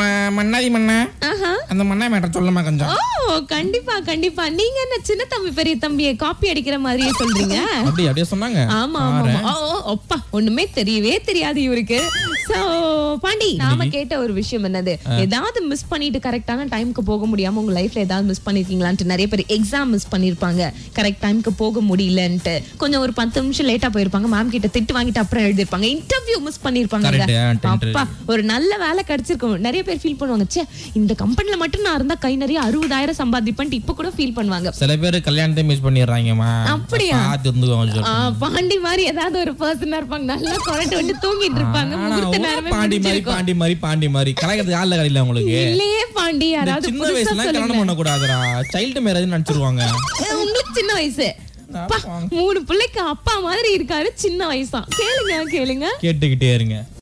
ம- மன்னாதி மண்ணா ஆஹா அந்த மண்ணா மேட்ட சொல்லுமா கொஞ்சம் ஓ கண்டிப்பா கண்டிப்பா நீங்க என்ன சின்ன தம்பி பெரிய தம்பியை காப்பி அடிக்கிற மாதிரியே சொல்றீங்க அப்படி அப்படியே சொன்னாங்க ஆமா ஆமா ஆமா. ஓ, ஓ, அப்பா ஒண்ணுமே தெரியவே தெரியாது இவருக்கு சோ பாண்டி நாம கேட்ட ஒரு விஷயம் என்னது ஏதாவது மிஸ் பண்ணிட்டு கரெக்டான டைம்க்கு போக முடியாம உங்க லைஃப்ல ஏதாவது மிஸ் பண்ணிருக்கீங்களான்ட்டு நிறைய பேர் எக்ஸாம் மிஸ் பண்ணிருப்பாங்க கரெக்ட் டைம்க்கு போக முடியலன்ட்டு கொஞ்சம் ஒரு பத்து நிமிஷம் லேட்டா போயிருப்பாங்க மேம் கிட்ட திட்டு வாங்கிட்டு அப்புறம் எழுதிருப்பாங்க இன்டர்வியூ மிஸ் பண்ணிருப்பாங்க Correct, ஆ, tenth. அப்பா ஒரு நல்ல வேலை கிடைச்சிருக்கும் நிறைய பேர் ஃபீல் பண்ணுவாங்க ச்சே இந்த கம்பெனில மட்டும் நான் இருந்தா கை நிறைய அறுபதாயிரம் சம்பாதிப்பேன்ட்டு இப்ப கூட ஃபீல் பண்ணுவாங்க சில பேர் கல்யாணத்தை மிஸ் பண்ணிடுறாங்கம்மா அப்படியா? பார்த்து இருந்துக்கோங்க கொஞ்சம். ஆ, பாண்டி மாதிரி ஏதாவது ஒரு பர்சனா இருப்பாங்க நல்லா கொரட்டு வந்து தூங்கிட்டு இருப்பாங்க ஆனா, முகூர்த்த ஒரு நேரமே பாண்டி மாதிரி முடிஞ்சிருக்கும். பாண்டி மாதிரி பாண்டி மாதிரி கலக்கிறது யாருல கடையில உங்களுக்கு இல்லையே பாண்டி இந்த யாராவது சின்ன புதுசா வயசுல சொல்லுங்க கல்யாணம் பண்ணக்கூடாதுடா சைல்டு மேரேஜ் நினைச்சிருவாங்க அஹ், உங்களுக்கு சின்ன வயசு அப்பா, மூணு பிள்ளைக்கு அப்பா மாதிரி இருக்காரு சின்ன வயசா கேளுங்க கேளுங்க கேட்டுக்கிட்டே இருங்க